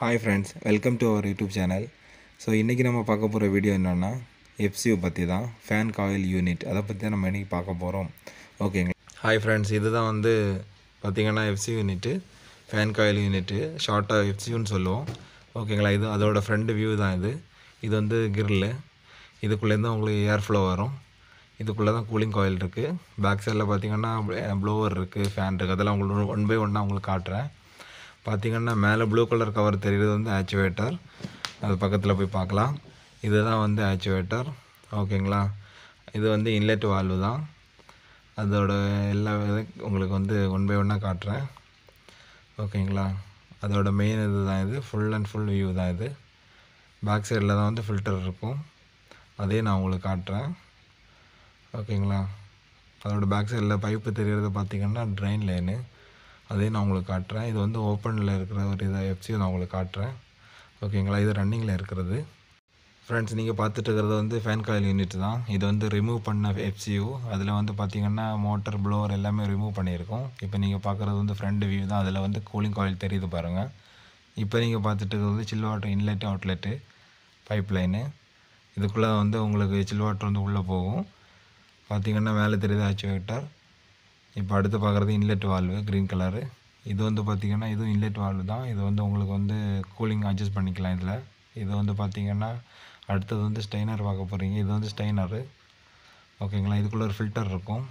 hi friends welcome to our YouTube channel so இன்றைக்கி நம்ம பார்க்க போகிற வீடியோ என்னென்னா எஃப்சியூ பற்றி தான் ஃபேன் காயில் யூனிட் அதை பற்றி தான் நம்ம இன்றைக்கி பார்க்க போகிறோம் ஓகேங்களா ஹாய் ஃப்ரெண்ட்ஸ் இதுதான் வந்து பார்த்திங்கன்னா FC unit fan coil unit ஷார்ட்டாக எஃப்சியூன்னு சொல்லுவோம் ஓகேங்களா இது அதோட ஃப்ரண்ட் வியூ தான் இது இது வந்து கிரில்லு இதுக்குள்ளேருந்து உங்களுக்கு ஏர் ஃப்ளோ வரும் இதுக்குள்ளே தான் கூலிங் காயில் இருக்குது பேக் சைடில் பார்த்தீங்கன்னா ப்ளோவர் இருக்குது ஃபேன் இருக்குது அதெல்லாம் உங்களுக்கு ஒன் பை ஒன்னாக உங்களுக்கு காட்டுறேன் பார்த்தீங்கன்னா மேலே ப்ளூ கலர் கவர் தெரியுறது வந்து ஆச்சுவேட்டர் அது பக்கத்தில் போய் பார்க்கலாம் இதுதான் வந்து ஆச்சுவேட்டர் ஓகேங்களா இது வந்து இன்லெட் வால்வு தான் அதோட எல்லா இது உங்களுக்கு வந்து ஒன் பை ஒன்னாக காட்டுறேன் ஓகேங்களா அதோட மெயின் இது தான் இது ஃபுல் அண்ட் ஃபுல் வியூ தான் இது பேக் சைடில் தான் வந்து ஃபில்டர் இருக்கும் அதே நான் உங்களுக்கு காட்டுறேன் ஓகேங்களா அதோட பேக் சைடில் பைப்பு தெரிகிறது பார்த்தீங்கன்னா ட்ரெயின் லைனு அதே நான் உங்களுக்கு காட்டுறேன் இது வந்து ஓப்பனில் இருக்கிற ஒரு இதை எஃப்சியை நான் உங்களுக்கு காட்டுறேன் ஓகேங்களா இது ரன்னிங்கில் இருக்கிறது ஃப்ரெண்ட்ஸ் நீங்கள் பார்த்துட்டு இருக்கிறது வந்து ஃபேன் காயில் யூனிட் தான் இது வந்து ரிமூவ் பண்ண எஃப்சியூ அதில் வந்து பார்த்தீங்கன்னா மோட்டர் ப்ளோவர் எல்லாமே ரிமூவ் பண்ணியிருக்கோம் இப்போ நீங்கள் பார்க்குறது வந்து ஃப்ரண்ட் வியூ தான் அதில் வந்து கூலிங் காயில் தெரியுது பாருங்கள் இப்போ நீங்கள் பார்த்துட்டு இருக்கிறது வந்து chill water inlet outlet pipe line இதுக்குள்ளே வந்து உங்களுக்கு சில் வாட்டர் வந்து உள்ளே போகும் பார்த்தீங்கன்னா மேலே தெரியுது ஆச்சுவேட்டர் இப்போ அடுத்து பார்க்குறது இன்லெட் வால்வு க்ரீன் கலரு இது வந்து பார்த்திங்கன்னா இதுவும் இன்லெட் வால்வு தான் இது வந்து உங்களுக்கு வந்து கூலிங் அட்ஜஸ்ட் பண்ணிக்கலாம் இதில் இது வந்து பார்த்திங்கன்னா அடுத்தது வந்து ஸ்டெய்னர் பார்க்க போகிறீங்க இது வந்து ஸ்டெய்னரு ஓகேங்களா இதுக்குள்ளே ஒரு ஃபில்டர் இருக்கும்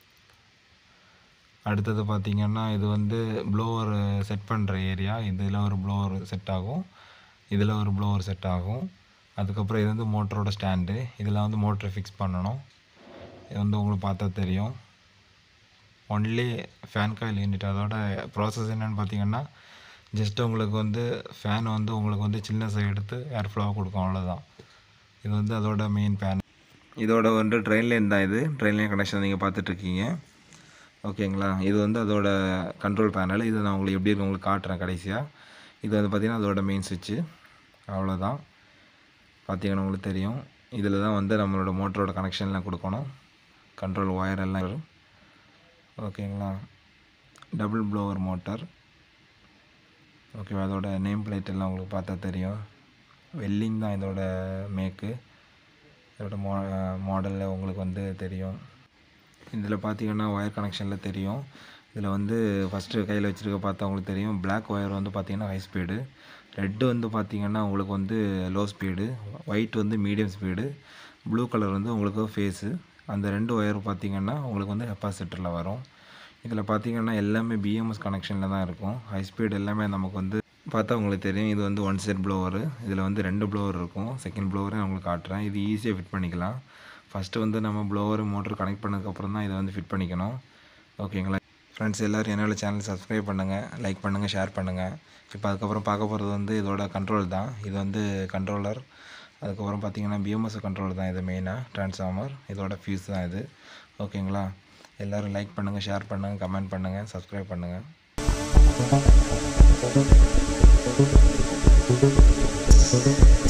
அடுத்தது பார்த்திங்கன்னா இது வந்து ப்ளோவர் செட் பண்ணுற ஏரியா இதில் ஒரு ப்ளோவர் செட் ஆகும் இதில் ஒரு ப்ளோவர் செட் ஆகும் அதுக்கப்புறம் இது வந்து மோட்டரோட ஸ்டாண்டு இதில் வந்து மோட்டரை ஃபிக்ஸ் பண்ணணும் இது வந்து உங்களுக்கு பார்த்தா தெரியும் ஒன்லி ஃபேன் காயில் யூனிட் அதோட ப்ராசஸ் என்னென்னு பார்த்தீங்கன்னா ஜஸ்ட் உங்களுக்கு வந்து ஃபேன் வந்து உங்களுக்கு வந்து சில்னஸை எடுத்து ஏர் ஃப்ளோவாக கொடுக்கும் அவ்வளோதான் இது வந்து அதோட மெயின் ஃபேன் இதோட வந்து ட்ரெயின் லைன் தான் இது ட்ரெயின் லைன் கனெக்ஷன் நீங்கள் பார்த்துட்ருக்கீங்க ஓகேங்களா இது வந்து அதோட கண்ட்ரோல் பேனல் இது நான் உங்களுக்கு எப்படி இருக்கு உங்களுக்கு காட்டுறேன் கடைசியாக இது வந்து பார்த்திங்கன்னா அதோட மெயின் சுவிட்சு அவ்வளோதான் பார்த்தீங்கன்னா உங்களுக்கு தெரியும் இதில் தான் வந்து நம்மளோட மோட்டரோட கனெக்ஷன்லாம் கொடுக்கணும் கண்ட்ரோல் ஒயர் எல்லாம் வரும் ஓகேங்களா டபுள் ப்ளோவர் மோட்டார் ஓகேவா அதோட நேம் பிளேட் எல்லாம் உங்களுக்கு பார்த்தா தெரியும் வெல்லிங் தான் இதோட மேக்கு இதோட மோ மாடலில் உங்களுக்கு வந்து தெரியும் இதில் பார்த்தீங்கன்னா ஒயர் கனெக்ஷனில் தெரியும் இதில் வந்து ஃபஸ்ட்டு கையில் வச்சுருக்க பார்த்தா உங்களுக்கு தெரியும் பிளாக் ஒயர் வந்து பார்த்திங்கன்னா ஹை ஸ்பீடு ரெட்டு வந்து பார்த்திங்கன்னா உங்களுக்கு வந்து லோ ஸ்பீடு ஒயிட் வந்து மீடியம் ஸ்பீடு ப்ளூ கலர் வந்து உங்களுக்கு ஃபேஸு அந்த ரெண்டு ஒயர் பார்த்திங்கன்னா உங்களுக்கு வந்து கெப்பாசிட்டரில் வரும் இதில் பார்த்திங்கன்னா எல்லாமே பிஎம்எஸ் கனெக்ஷனில் தான் இருக்கும் ஹை ஸ்பீடு எல்லாமே நமக்கு வந்து பார்த்தா உங்களுக்கு தெரியும் இது வந்து ஒன் செட் ப்ளோவரு இதில் வந்து ரெண்டு ப்ளோவர் இருக்கும் செகண்ட் ப்ளோவரை நான் உங்களுக்கு காட்டுறேன் இது ஈஸியாக ஃபிட் பண்ணிக்கலாம் ஃபஸ்ட்டு வந்து நம்ம ப்ளோவர் மோட்டர் கனெக்ட் பண்ணதுக்கப்புறம் தான் இதை வந்து ஃபிட் பண்ணிக்கணும் ஓகேங்களா ஃப்ரெண்ட்ஸ் எல்லோரும் என்னோட சேனல் சப்ஸ்கிரைப் பண்ணுங்கள் லைக் பண்ணுங்கள் ஷேர் பண்ணுங்கள் இப்போ அதுக்கப்புறம் பார்க்க போகிறது வந்து இதோட கண்ட்ரோல் தான் இது வந்து கண்ட்ரோலர் அதுக்கப்புறம் பார்த்தீங்கன்னா பிஎம்எஸ் கண்ட்ரோல் தான் இது மெயினாக ட்ரான்ஸ்ஃபார்மர் இதோட ஃபியூஸ் தான் இது ஓகேங்களா எல்லோரும் லைக் பண்ணுங்கள் ஷேர் பண்ணுங்கள் கமெண்ட் பண்ணுங்கள் சப்ஸ்கிரைப் பண்ணுங்கள்